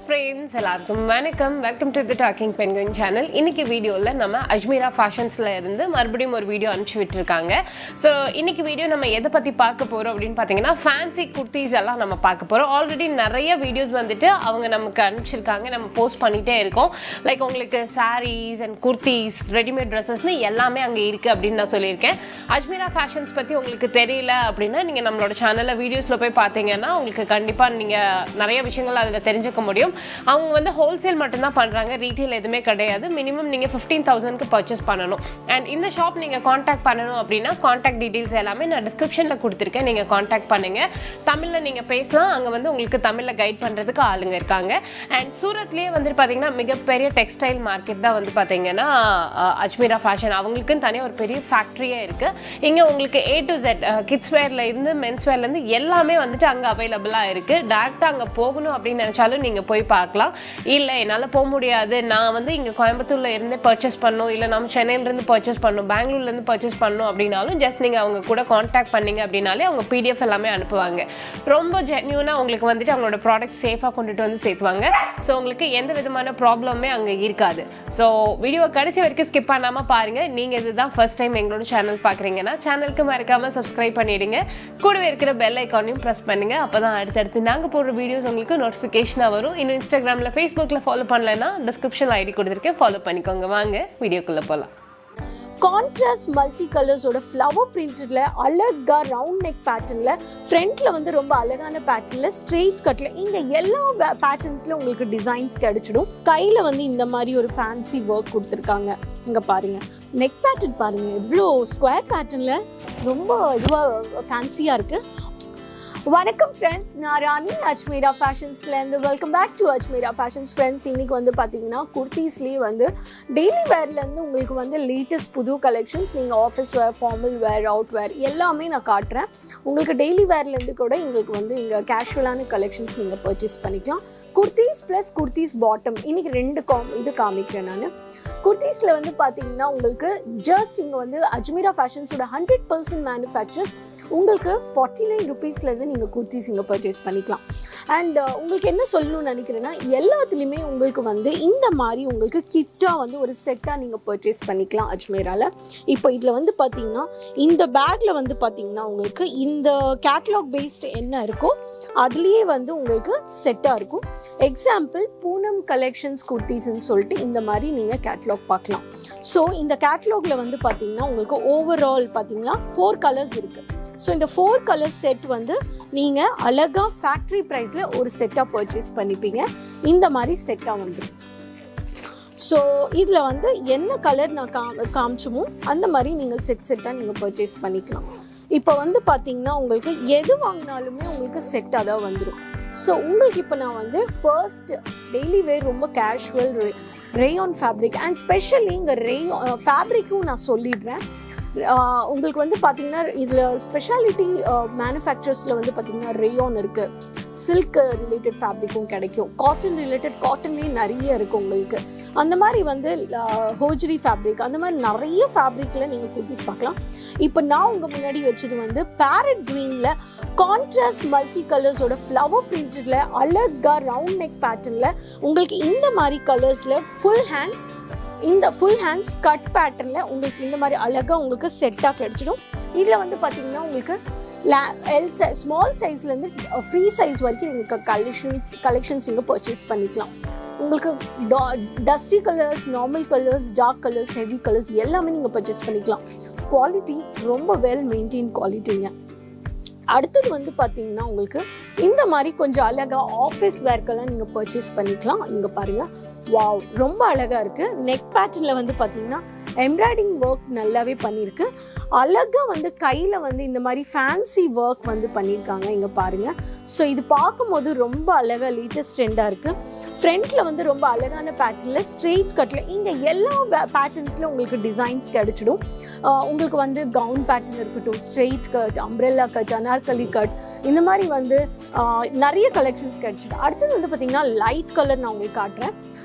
friends எல்லாருக்கும் வணக்கம் welcome to the talking penguin channel இன்னைக்கு வீடியோவில் நம்ம அஜ்மீரா ஃபேஷன்ஸில் இருந்து மறுபடியும் ஒரு வீடியோ அனுப்பிச்சு விட்டுருக்காங்க ஸோ இன்னைக்கு வீடியோ நம்ம எதை பற்றி பார்க்க போகிறோம் அப்படின்னு பார்த்தீங்கன்னா ஃபேன்சி குர்த்திஸ் எல்லாம் நம்ம பார்க்க போகிறோம் ஆல்ரெடி நிறைய வீடியோஸ் வந்துட்டு அவங்க நமக்கு அனுப்பிச்சிருக்காங்க நம்ம போஸ்ட் பண்ணிகிட்டே இருக்கோம் லைக் உங்களுக்கு சாரீஸ் அண்ட் குர்த்திஸ் ரெடிமேட் ட்ரெஸ்ஸஸ்னு எல்லாமே அங்கே இருக்குது அப்படின்னு நான் சொல்லியிருக்கேன் அஜ்மீரா ஃபேஷன்ஸ் பற்றி உங்களுக்கு தெரியல அப்படின்னா நீங்கள் நம்மளோட சேனலில் வீடியோஸில் போய் பார்த்தீங்கன்னா உங்களுக்கு கண்டிப்பாக நீங்கள் நிறைய விஷயங்கள் அதில் தெரிஞ்சுக்க முடியும் அவங்க வந்து ஹோல்சேல் மட்டும்தான் பண்ணுறாங்க ரீட்டைல் எதுவுமே கிடையாது மினிமம் நீங்கள் ஃபிஃப்டீன் தௌசண்ட்க்கு பர்ச்சேஸ் பண்ணணும் அண்ட் இந்த ஷாப் நீங்கள் காண்டாக்ட் பண்ணணும் அப்படின்னா காண்டாக்ட் டீட்டெயில்ஸ் எல்லாமே நான் டிஸ்கிரிப்ஷனில் கொடுத்துருக்கேன் நீங்கள் காண்டாக்ட் பண்ணுங்கள் தமிழில் நீங்கள் பேசலாம் அங்கே வந்து உங்களுக்கு தமிழில் கைட் பண்ணுறதுக்கு ஆளுங்க இருக்காங்க அண்ட் சூரத்லேயே வந்துட்டு பார்த்தீங்கன்னா மிகப்பெரிய டெக்ஸ்டைல் மார்க்கெட் தான் வந்து பார்த்தீங்கன்னா அஹ், அஜ்மீரா ஃபேஷன் அவங்களுக்குன்னு தனியாக ஒரு பெரிய ஃபேக்ட்ரியே இருக்குது இங்கே உங்களுக்கு ஏ டு ஜெட் கிட்ஸ் வேர்ல இருந்து மென்ஸ் வேர்லேருந்து எல்லாமே வந்துட்டு அங்கே அவைலபிளாக இருக்குது டேரெக்டாக அங்கே போகணும் அப்படின்னு நினச்சாலும் நீங்கள் போய் பார்க்கலாம் இல்லை என்னால் போக முடியாது நான் வந்து இங்கே கோயம்புத்தூர்ல இருந்தே பர்ச்சேஸ் பண்ணணும் இல்லை நம்ம சென்னையிலேருந்து பர்ச்சேஸ் பண்ணணும் பெங்களூர்லேருந்து பர்ச்சேஸ் பண்ணணும் அப்படின்னாலும் ஜஸ்ட் நீங்கள் அவங்க கூட காண்டாக்ட் பண்ணீங்க அப்படின்னாலே அவங்க பிடிஎஃப் எல்லாமே அனுப்புவாங்க ரொம்ப ஜென்யூனாக உங்களுக்கு வந்துட்டு அவங்களோட ப்ராடக்ட் சேஃபாக கொண்டுட்டு வந்து சேர்த்துவாங்க ஸோ உங்களுக்கு எந்த விதமான ப்ராப்ளமே அங்கே இருக்காது ஸோ வீடியோ கடைசி வரைக்கும் ஸ்கிப் பண்ணாமல் பாருங்கள் நீங்கள் இதுதான் ஃபர்ஸ்ட் டைம் எங்களோட சேனல் பார்க்குறீங்கன்னா சேனலுக்கு மறக்காமல் சப்ஸ்கிரைப் பண்ணிடுங்க கூடவே இருக்கிற பெல் ஐக்கானையும் ப்ரெஸ் பண்ணுங்கள் அப்போ தான் அடுத்தடுத்து நாங்கள் போடுற வீடியோஸ் உங்களுக்கு நோட்டிஃபிகேஷனாக வரும் இன்னும் இன்ஸ்டாகிராமில் ஃபேஸ்புக்கில் ஃபாலோ பண்ணலைன்னா டிஸ்கிரிப்ஷன் ஐடி கொடுத்துருக்கேன் ஃபாலோ பண்ணிக்கோங்க வாங்க வீடியோக்குள்ளே போகலாம் கான்ட்ராஸ்ட் மல்டி கலர்ஸோட ஃப்ளவர் பிரிண்டட்ல அழகா ரவுண்ட் நெக் பேட்டர்ன்ல ஃப்ரண்ட்ல வந்து ரொம்ப அழகான பேட்டர்ன்ல ஸ்ட்ரெயிட் கட்ல இங்க எல்லா பேட்டர்ன்ஸ்ல உங்களுக்கு டிசைன்ஸ் கிடைச்சிடும் கையில வந்து இந்த மாதிரி ஒரு ஃபேன்சி ஒர்க் கொடுத்துருக்காங்க இங்க பாருங்க நெக் பேட்டர்ன் பாருங்க எவ்வளோ ஸ்கொயர் பேட்டர்ன்ல ரொம்ப இதுவா ஃபேன்சியா இருக்கு வணக்கம் ஃப்ரெண்ட்ஸ் நான் ராணி அஜ்மீரா ஃபேஷன்ஸ்லேருந்து welcome back to Ajmera fashions friends இன்னைக்கு வந்து பார்த்தீங்கன்னா குர்த்திஸ்லேயே வந்து டெய்லி வேர்லேருந்து உங்களுக்கு வந்து லேட்டஸ்ட் புது கலெக்ஷன்ஸ் நீங்கள் office wear formal wear out wear எல்லாமே நான் காட்டுறேன் உங்களுக்கு டெய்லி வேர்லேருந்து கூட எங்களுக்கு வந்து இங்கே கேஷுவலான கலெக்ஷன்ஸ் நீங்கள் பர்ச்சேஸ் பண்ணிக்கலாம் குர்த்திஸ் ப்ளஸ் குர்த்திஸ் பாட்டம் இன்னைக்கு ரெண்டு காம் இது காமிக்கிறேன் நான் குர்த்திஸில் வந்து பார்த்தீங்கன்னா உங்களுக்கு ஜஸ்ட் இங்கே வந்து அஜ்மீரா ஃபேஷன்ஸோட ஹண்ட்ரட் பர்சன்ட் மேனுஃபேக்சர்ஸ் உங்களுக்கு ஃபார்ட்டி நைன் ருபீஸ்லேருந்து நீங்கள் குர்த்திஸ் இங்கே பர்ச்சேஸ் பண்ணிக்கலாம் அண்ட் உங்களுக்கு என்ன சொல்லணும்னு நினைக்கிறேன்னா எல்லாத்துலேயுமே உங்களுக்கு வந்து இந்த மாதிரி உங்களுக்கு கிட்டாக வந்து ஒரு செட்டாக நீங்கள் பர்ச்சேஸ் பண்ணிக்கலாம் அஜ்மீராவில் இப்போ இதில் வந்து பார்த்தீங்கன்னா இந்த பேக்கில் வந்து பார்த்தீங்கன்னா உங்களுக்கு இந்த கேட்லாக் பேஸ்ட் என்ன இருக்கோ அதுலேயே வந்து உங்களுக்கு செட்டாக இருக்கும் எக்ஸாம்பிள் பூனம் கலெக்ஷன்ஸ் குர்த்திஸ்ன்னு சொல்லிட்டு இந்த மாதிரி நீங்கள் கேட்லாக் பார்க்கலாம் ஸோ இந்த கேட்லாகில் வந்து பார்த்தீங்கன்னா உங்களுக்கு ஓவரால் பார்த்தீங்கன்னா ஃபோர் கலர்ஸ் இருக்குது ஸோ இந்த ஃபோர் கலர் செட் வந்து நீங்கள் அழகாக ஃபேக்ட்ரி ப்ரைஸில் ஒரு செட்டாக பர்ச்சேஸ் பண்ணிப்பீங்க இந்த மாதிரி செட்டாக வந்துடும் ஸோ இதில் வந்து என்ன கலர் நான் காம் காமிச்சோமோ அந்த மாதிரி நீங்கள் செட் செட்டாக நீங்கள் பர்ச்சேஸ் பண்ணிக்கலாம் இப்போ வந்து பார்த்தீங்கன்னா உங்களுக்கு எது வாங்கினாலுமே உங்களுக்கு செட்டாக தான் வந்துடும் ஸோ உங்களுக்கு இப்போ நான் வந்து ஃபர்ஸ்ட் டெய்லி வேர் ரொம்ப casual rayon fabric and specially இங்கே ரே ஃபேப்ரிக்கும் நான் சொல்லிடுறேன் ஆஹ் உங்களுக்கு வந்து பார்த்தீங்கன்னா இதில் ஸ்பெஷாலிட்டி மேனுஃபேக்சர்ஸில் வந்து பார்த்தீங்கன்னா ரேயான் இருக்குது சில்க் ரிலேட்டட் ஃபேப்ரிக்கும் கிடைக்கும் காட்டன் ரிலேட்டட் காட்டன்லேயே நிறைய இருக்குது உங்களுக்கு அந்த மாதிரி வந்து ஹோஜரி ஃபேப்ரிக் அந்த மாதிரி நிறைய ஃபேப்ரிக்கில் நீங்கள் குர்த்திஸ் பார்க்கலாம் இப்போ நான் உங்கள் முன்னாடி வச்சது வந்து பேரட் க்ரீனில் கான்ட்ராஸ்ட் மல்டி கலர்ஸோட ஃப்ளவர் பிரிண்டடில் அழகாக ரவுண்ட் நெக் பேட்டர்னில் உங்களுக்கு இந்த மாதிரி கலர்ஸில் ஃபுல் ஹேண்ட்ஸ் இந்த ஃபுல் ஹேண்ட்ஸ் கட் பேட்டர்னில் உங்களுக்கு இந்த மாதிரி அழகாக உங்களுக்கு செட்டாக கிடச்சிடும் இதில் வந்து பார்த்தீங்கன்னா உங்களுக்கு எல் சை ஸ்மால் சைஸ்லேருந்து ஃப்ரீ சைஸ் வரைக்கும் நீங்கள் கலெக்ஷன்ஸ் கலெக்ஷன்ஸ் இங்கே பர்ச்சேஸ் பண்ணிக்கலாம் உங்களுக்கு dusty colours normal colours dark colours heavy colours எல்லாமே நீங்கள் பர்ச்சேஸ் பண்ணிக்கலாம் குவாலிட்டி ரொம்ப வெல் மெயின்டைன் குவாலிட்டிங்க அடுத்தது வந்து பார்த்தீங்கன்னா உங்களுக்கு இந்த மாதிரி கொஞ்சம் அழகாக ஆஃபீஸ் வேர்க்கெல்லாம் நீங்கள் பர்ச்சேஸ் பண்ணிக்கலாம் இங்கே பாருங்கள் வாவ் ரொம்ப அழகாக இருக்குது நெக் பேட்டர்னில் வந்து பார்த்தீங்கன்னா எம்ப்ராய்டிங் ஒர்க் நல்லாவே பண்ணியிருக்கு அழகாக வந்து கையில் வந்து இந்த மாதிரி ஃபேன்சி ஒர்க் வந்து பண்ணியிருக்காங்க இங்கே பாருங்கள் ஸோ இது பார்க்கும்போது ரொம்ப அழகாக லேட்டஸ்ட் ட்ரெண்டாக இருக்குது ஃப்ரண்ட்டில் வந்து ரொம்ப அழகான பேட்டர்னில் ஸ்ட்ரெயிட் கட்டில் இங்கே எல்லா பேட்டர்ன்ஸில் உங்களுக்கு டிசைன்ஸ் கிடச்சிடும் ஆஹ் உங்களுக்கு வந்து கவுன் பேட்டர்ன் இருக்கட்டும் straight cut umbrella cut Anarkali cut இந்த மாதிரி வந்து ஆஹ் நிறைய கலெக்ஷன்ஸ் கிடச்சிடும் அடுத்தது வந்து பார்த்தீங்கன்னா லைட் கலர் நான் உங்களுக்கு காட்டுறேன்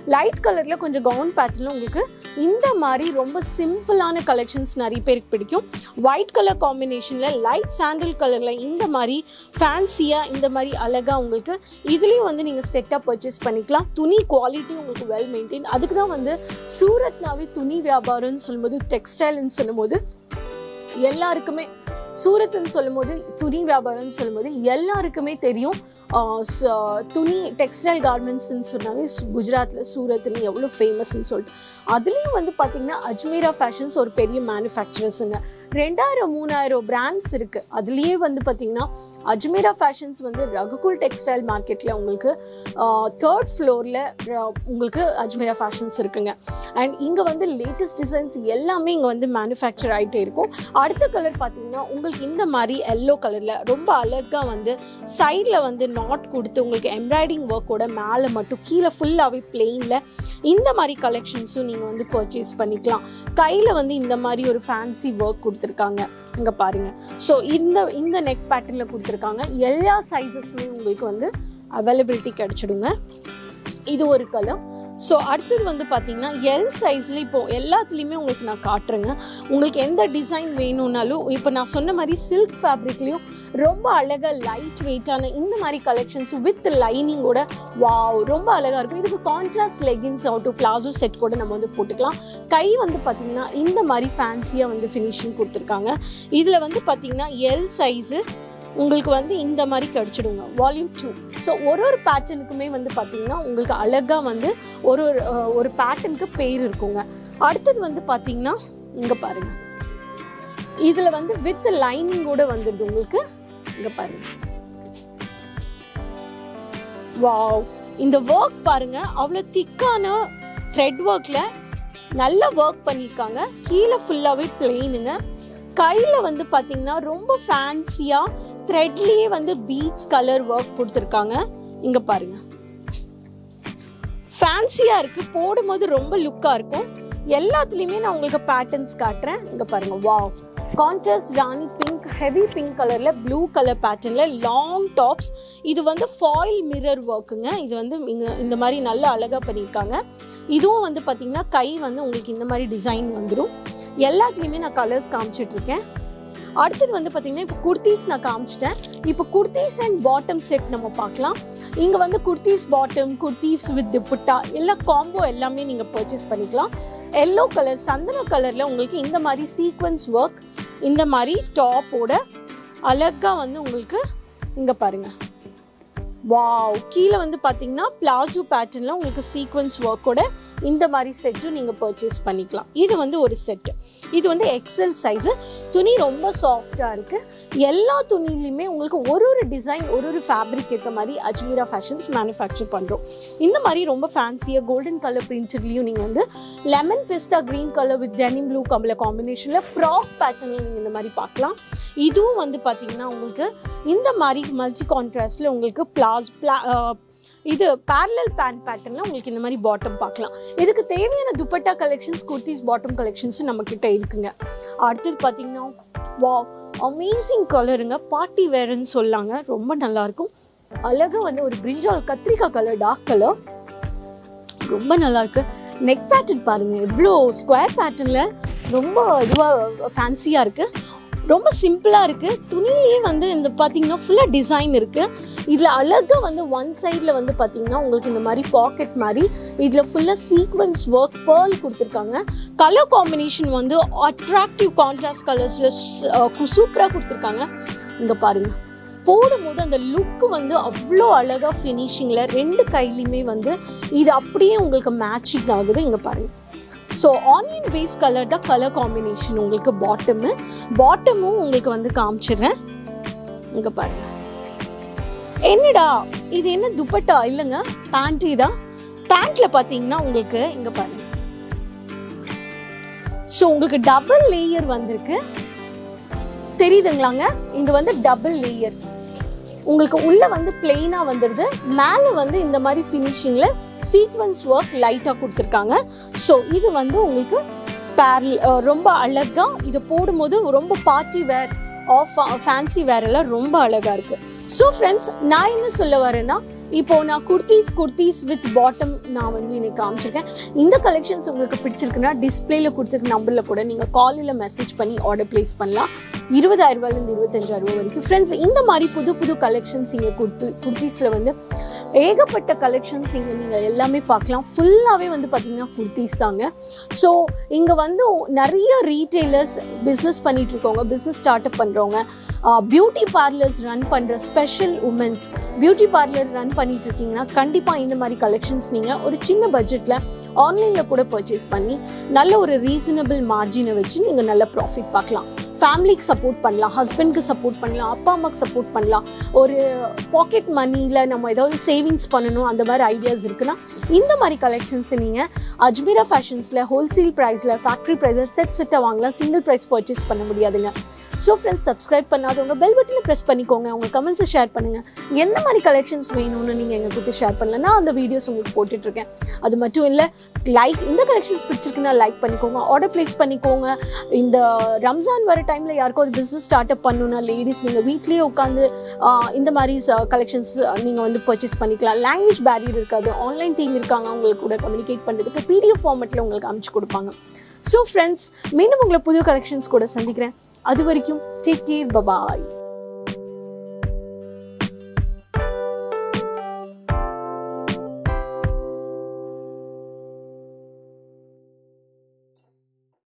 லைட் கலரில் கொஞ்சம் கவுன் பேட்டர்னில் உங்களுக்கு இந்த மாதிரி ரொம்ப சிம்பிளான கலெக்ஷன்ஸ் நிறைய பேருக்கு பிடிக்கும் ஒயிட் கலர் காம்பினேஷனில் லைட் சாண்டில் கலரில் இந்த மாதிரி ஃபேன்சியாக இந்த மாதிரி அழகாக உங்களுக்கு இதுலேயும் வந்து நீங்கள் செட்டாக பர்ச்சேஸ் பண்ணிக்கலாம் துணி குவாலிட்டி உங்களுக்கு வெல் மெயின்டைன் அதுக்கு தான் வந்து சூரத்னாவே துணி வியாபாரம்னு சொல்லும்போது டெக்ஸ்டைல்னு சொல்லும்போது எல்லாருக்குமே சூரத்னு சொல்லும்போது துணி வியாபாரம்னு சொல்லும்போது எல்லாருக்குமே தெரியும் ஆஹ் ச- துணி டெக்ஸ்டைல் கார்மெண்ட்ஸ்னு சொன்னாவே சு- குஜராத்தில் சூரத்னு எவ்வளோ ஃபேமஸ்ன்னு சொல்லிட்டு அதுலேயும் வந்து பார்த்தீங்கன்னா அஜ்மீரா ஃபேஷன்ஸ் ஒரு பெரிய மேனுஃபேக்சரர்ஸுங்க ரெண்டாயிரம் மூணாயிரம் பிராண்ட்ஸ் இருக்குது அதுலேயே வந்து பார்த்தீங்கன்னா அஜ்மீரா ஃபேஷன்ஸ் வந்து ரகுகுல் டெக்ஸ்டைல் மார்க்கெட்டில் உங்களுக்கு தேர்ட் ஃப்ளோரில் உங்களுக்கு அஜ்மீரா ஃபேஷன்ஸ் இருக்குங்க அண்ட் இங்கே வந்து லேட்டஸ்ட் டிசைன்ஸ் எல்லாமே இங்கே வந்து மேனுஃபேக்சர் ஆகிட்டே இருக்கும் அடுத்த கலர் பார்த்தீங்கன்னா உங்களுக்கு இந்த மாதிரி எல்லோ கலரில் ரொம்ப அழகாக வந்து சைடில் வந்து நாட் கொடுத்து உங்களுக்கு எம்ப்ராய்டிங் ஒர்க்கோட மேலே மட்டும் கீழே ஃபுல்லாகவே பிளெயினில் இந்த மாதிரி கலெக்ஷன்ஸும் நீங்கள் வந்து பர்ச்சேஸ் பண்ணிக்கலாம் கையில் வந்து இந்த மாதிரி ஒரு ஃபேன்சி ஒர்க் கொடுத்துருக்காங்க இங்கே பாருங்கள் ஸோ இந்த இந்த நெக் பேட்டர்னில் கொடுத்துருக்காங்க எல்லா சைஸஸுமே உங்களுக்கு வந்து அவைலபிலிட்டி கிடச்சிடுங்க இது ஒரு கலர் ஸோ அடுத்தது வந்து பார்த்தீங்கன்னா எல் சைஸில் இப்போ எல்லாத்துலேயுமே உங்களுக்கு நான் காட்டுறேங்க உங்களுக்கு எந்த டிசைன் வேணும்னாலும் இப்போ நான் சொன்ன மாதிரி சில்க் ஃபேப்ரிக்லேயும் ரொம்ப அழகாக லைட் வெயிட்டான இந்த மாதிரி கலெக்ஷன்ஸ் வித் லைனிங்கோட வாவ் ரொம்ப அழகாக இருக்கும் இதுக்கு கான்ட்ராஸ்ட் லெகின்ஸ் ஆகட்டும் பிளாசோ செட் கூட நம்ம வந்து போட்டுக்கலாம் கை வந்து பார்த்தீங்கன்னா இந்த மாதிரி ஃபேன்சியாக வந்து ஃபினிஷிங் கொடுத்துருக்காங்க இதில் வந்து பார்த்தீங்கன்னா எல் சைஸு உங்களுக்கு வந்து இந்த மாதிரி கிடச்சிடுங்க வால்யூம் டூ ஸோ ஒரு ஒரு பேட்டர்னுக்குமே வந்து பார்த்தீங்கன்னா உங்களுக்கு அழகாக வந்து ஒரு ஒரு அஹ், ஒரு பேட்டர்னுக்கு பேர் இருக்குங்க அடுத்தது வந்து பார்த்தீங்கன்னா இங்கே பாருங்க இதில் வந்து வித் லைனிங்கோட வந்துடுது உங்களுக்கு இங்கே பாருங்க வாவ் இந்த ஒர்க் பாருங்க அவ்வளோ திக்கான த்ரெட் ஒர்க்கில் நல்ல ஒர்க் பண்ணியிருக்காங்க கீழே ஃபுல்லாகவே பிளெயினுங்க கையில் வந்து பார்த்தீங்கன்னா ரொம்ப ஃபேன்சியாக த்ரெட்லேயே வந்து பீட்ஸ் கலர் ஒர்க் கொடுத்துருக்காங்க இங்கே பாருங்க ஃபேன்சியாக இருக்குது போடும்போது ரொம்ப லுக்காக இருக்கும் எல்லாத்துலேயுமே நான் உங்களுக்கு பேட்டர்ன்ஸ் காட்டுறேன் இங்கே பாருங்க wow contrast rani pink heavy pink கலரில் ப்ளூ கலர் பேட்டர்னில் லாங் டாப்ஸ் இது வந்து ஃபாயில் மிரர் ஒர்க்குங்க இது வந்து இங்க இந்த மாதிரி நல்ல அழகாக பண்ணியிருக்காங்க இதுவும் வந்து பார்த்தீங்கன்னா கை வந்து உங்களுக்கு இந்த மாதிரி டிசைன் வந்துடும் எல்லாத்துலேயுமே நான் கலர்ஸ் காமிச்சிட்டு இருக்கேன் அடுத்தது வந்து பார்த்தீங்கன்னா இப்போ குர்த்திஸ் நான் காமிச்சிட்டேன் இப்போ குர்த்திஸ் அண்ட் பாட்டம் செட் நம்ம பார்க்கலாம் இங்கே வந்து குர்த்திஸ் பாட்டம் குர்த்திஸ் வித் துப்பட்டா எல்லா காம்போ எல்லாமே நீங்கள் பர்ச்சேஸ் பண்ணிக்கலாம் எல்லோ கலர் சந்தன கலரில் உங்களுக்கு இந்த மாதிரி சீக்வன்ஸ் ஒர்க் இந்த மாதிரி டாப்போட அழகாக வந்து உங்களுக்கு இங்கே பாருங்கள் வாவ் கீழே வந்து பார்த்தீங்கன்னா பிளாசோ பேட்டர்னில் உங்களுக்கு சீக்வன்ஸ் ஒர்க்கோட இந்த மாதிரி செட்டும் நீங்கள் பர்ச்சேஸ் பண்ணிக்கலாம் இது வந்து ஒரு செட்டு இது வந்து எக்ஸல் சைஸு துணி ரொம்ப சாஃப்டாக இருக்குது எல்லா துணிலையுமே உங்களுக்கு ஒரு ஒரு டிசைன் ஒரு ஒரு ஃபேப்ரிக் ஏற்ற மாதிரி அஜ்மீரா ஃபேஷன்ஸ் மேனுஃபேக்சர் பண்ணுறோம் இந்த மாதிரி ரொம்ப ஃபேன்சியாக கோல்டன் கலர் பிரிண்டட்லேயும் நீங்கள் வந்து lemon pista green colour with denim blue கம்பல காம்பினேஷனில் ஃப்ராக் பேட்டர்னில் நீங்கள் இந்த மாதிரி பார்க்கலாம் இதுவும் வந்து பார்த்தீங்கன்னா உங்களுக்கு இந்த மாதிரி மல்டி கான்ட்ராஸ்டில் உங்களுக்கு பிளாஸ் பிளா அஹ், இது parallel பேண்ட் பேட்டர்னில் உங்களுக்கு இந்த மாதிரி பாட்டம் பார்க்கலாம் இதுக்கு தேவையான துப்பட்டா கலெக்ஷன்ஸ் குர்த்திஸ் பாட்டம் கலெக்ஷன்ஸும் நம்ம கிட்ட இருக்குங்க அடுத்தது பார்த்தீங்கன்னா வா அமேசிங் கலருங்க பார்ட்டி வேர்னு சொல்லாங்க ரொம்ப நல்லா இருக்கும் அழகா வந்து ஒரு பிரிஞ்சால் கத்திரிக்காய் கலர் டார்க் கலர் ரொம்ப நல்லா இருக்கு நெக் பேட்டர்ன் பாருங்க எவ்வளோ ஸ்கொயர் பேட்டர்னில் ரொம்ப இதுவாக ஃபேன்சியாக இருக்கு ரொம்ப சிம்பிளாக இருக்குது துணியிலேயே வந்து இந்த பார்த்தீங்கன்னா ஃபுல்லாக டிசைன் இருக்குது இதில் அழகாக வந்து ஒன் சைடில் வந்து பார்த்தீங்கன்னா உங்களுக்கு இந்த மாதிரி பாக்கெட் மாதிரி இதில் ஃபுல்லாக சீக்வன்ஸ் ஒர்க் பேர்ல் கொடுத்துருக்காங்க கலர் காம்பினேஷன் வந்து அட்ராக்டிவ் கான்ட்ராஸ்ட் கலர்ஸில் சூப்பராக கொடுத்துருக்காங்க இங்கே பாருங்கள் போடும்போது அந்த லுக்கு வந்து அவ்வளோ அழகாக ஃபினிஷிங்கில் ரெண்டு கையிலையுமே வந்து இது அப்படியே உங்களுக்கு மேட்சிங் ஆகுது இங்கே பாருங்கள் ஸோ ஆனியன் பேஸ் கலர் தான் கலர் காம்பினேஷன் உங்களுக்கு பாட்டமு பாட்டமும் உங்களுக்கு வந்து காமிச்சிடுறேன் இங்கே பாருங்க என்னடா இது என்ன துப்பட்டா இல்லைங்க பேண்டி தான் பேண்ட்ல பார்த்தீங்கன்னா உங்களுக்கு இங்கே பாருங்க ஸோ உங்களுக்கு டபுள் லேயர் வந்திருக்கு தெரியுதுங்களாங்க இங்க வந்து டபுள் லேயர் உங்களுக்கு உள்ள வந்து பிளெயினா வந்துடுது மேல வந்து இந்த மாதிரி ஃபினிஷிங்ல சீக்வன்ஸ் ஒர்க் லைட்டா கொடுத்துருக்காங்க ஸோ இது வந்து உங்களுக்கு பேரல் ரொம்ப அழகா இதை போடும்போது ரொம்ப party wear of fancy wear எல்லாம் ரொம்ப அழகா இருக்கு ஸோ ஃப்ரெண்ட்ஸ் நான் என்ன சொல்ல வரேன்னா இப்போ நான் குர்த்திஸ் குர்த்திஸ் வித் பாட்டம் நான் வந்து இன்னைக்கு காமிச்சிருக்கேன் இந்த கலெக்ஷன்ஸ் உங்களுக்கு பிடிச்சிருக்குன்னா டிஸ்பிளேல கொடுத்துருக்க நம்பரில் கூட நீங்கள் காலில் மெசேஜ் பண்ணி ஆர்டர் ப்ளேஸ் பண்ணலாம் இருபதாயிரம் ரூபாயிலேருந்து இருபத்தஞ்சாயிரம் ரூபாய் வரைக்கும் ஃப்ரெண்ட்ஸ் இந்த மாதிரி புது புது கலெக்ஷன்ஸ் இங்கே குர்த்தி குர்த்திஸில் வந்து ஏகப்பட்ட கலெக்ஷன்ஸ் இங்கே நீங்கள் எல்லாமே பார்க்கலாம் ஃபுல்லாகவே வந்து பார்த்தீங்கன்னா குர்த்திஸ் தாங்க ஸோ இங்கே வந்து நிறைய ரீட்டைலர்ஸ் பிஸ்னஸ் பண்ணிட்டு இருக்கவங்க பிஸ்னஸ் ஸ்டார்ட் அப் பண்ணுறவங்க பியூட்டி பார்லர்ஸ் ரன் பண்ணுற special women's beauty parlour run பண்ணிட்டு இருக்கீங்கன்னா கண்டிப்பாக இந்த மாதிரி கலெக்ஷன்ஸ் நீங்கள் ஒரு சின்ன பட்ஜெட்டில் ஆன்லைனில் கூட பர்ச்சேஸ் பண்ணி நல்ல ஒரு ரீசனபிள் மார்ஜினை வச்சு நீங்கள் நல்ல ப்ராஃபிட் பார்க்கலாம் ஃபேமிலிக்கு சப்போர்ட் பண்ணலாம் ஹஸ்பண்ட்க்கு சப்போர்ட் பண்ணலாம் அப்பா அம்மாக்கு சப்போர்ட் பண்ணலாம் ஒரு பாக்கெட் மணியில் நம்ம ஏதாவது சேவிங்ஸ் பண்ணணும் அந்த மாதிரி ஐடியாஸ் இருக்குன்னா இந்த மாதிரி கலெக்ஷன்ஸை நீங்கள் அஜ்மீரா ஃபேஷன்ஸில் ஹோல்சேல் ப்ரைஸில் ஃபேக்ட்ரி ப்ரைஸில் செட் செட்டாக வாங்கலாம் சிங்கிள் ப்ரைஸ் பர்ச்சேஸ் பண்ண முடியாதுங்க ஸோ ஃப்ரெண்ட்ஸ் சப்ஸ்கிரைப் பண்ணாதவங்க பெல் பட்டனை ப்ரெஸ் பண்ணிக்கோங்க உங்கள் கமெண்ட்ஸை ஷேர் பண்ணுங்கள் எந்த மாதிரி கலெக்ஷன்ஸ் வேணும்னு நீங்கள் எங்கள் கிட்ட ஷேர் பண்ணலாம் நான் அந்த வீடியோஸ் உங்களுக்கு போட்டுட்ருக்கேன் அது மட்டும் இல்லை லைக் இந்த கலெக்ஷன்ஸ் பிடிச்சிருக்குன்னா லைக் பண்ணிக்கோங்க ஆர்டர் ப்ளேஸ் பண்ணிக்கோங்க இந்த ரம்ஜான் வர டைமில் யாருக்கும் ஒரு பிஸ்னஸ் ஸ்டார்ட் அப் பண்ணணும்னா லேடிஸ் நீங்கள் வீட்லேயே உட்காந்து இந்த மாதிரி கலெக்ஷன்ஸ் நீங்கள் வந்து பர்ச்சேஸ் பண்ணிக்கலாம் லாங்குவேஜ் பேரியர் இருக்காது ஆன்லைன் டீம் இருக்காங்க உங்களுக்கு கூட கம்யூனிகேட் பண்ணுறதுக்கு பிடிஎஃப் ஃபார்மெட்டில் உங்களுக்கு அனுப்பிச்சு கொடுப்பாங்க ஸோ ஃப்ரெண்ட்ஸ் மீண்டும் உங்களை புது கலெக்ஷன்ஸ் கூட சந்திக்கிறேன் அது வரைக்கும் டேக் கேர் பபாய்